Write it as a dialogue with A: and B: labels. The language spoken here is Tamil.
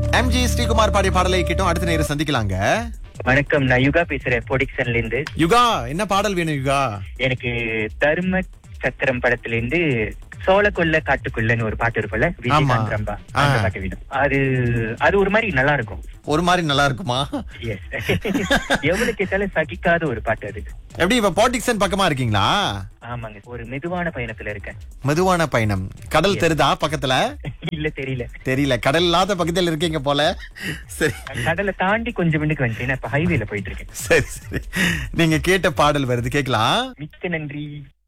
A: எம்ஜி ஸ்ரீகுமார் பாடிய பாடலை கேட்டோம் அடுத்த நேரம் சந்திக்கலாங்க
B: வணக்கம் நான் யுகா பேசுறேன் பொடிக்சன்ல இருந்து
A: யுகா என்ன பாடல் வேணும் யுகா
B: எனக்கு தர்ம சத்திரம் படத்துல இருந்து சோளக்குள்ள காட்டுக்குள்ளன்னு ஒரு பாட்டு இருக்கும்ல
A: ஆமா.
B: விஜயகாந்த் ரம்பா அந்த
A: ஆ.
B: பாட்டு வேணும் அது அது ஒரு மாதிரி நல்லா இருக்கும்
A: ஒரு மாதிரி நல்லா இருக்குமா
B: எஸ் எவ்வளவு கேட்டாலும் சகிக்காத ஒரு பாட்டு அது
A: எப்படி இப்ப பாட்டிக்சன் பக்கமா இருக்கீங்களா
B: ஆமாங்க ஒரு மெதுவான பயணத்துல இருக்கேன்
A: மெதுவான பயணம் கடல் தெரிதா பக்கத்துல
B: இல்ல தெரியல
A: தெரியல கடல் இல்லாத பக்கத்துல இருக்கீங்க போல சரி
B: கடலை தாண்டி கொஞ்சம் மின்னுக்கு வந்துட்டேன் இப்ப ஹைவேல போயிட்டு இருக்கேன்
A: சரி சரி நீங்க கேட்ட பாடல் வருது கேக்கலாம்
B: மிக்க நன்றி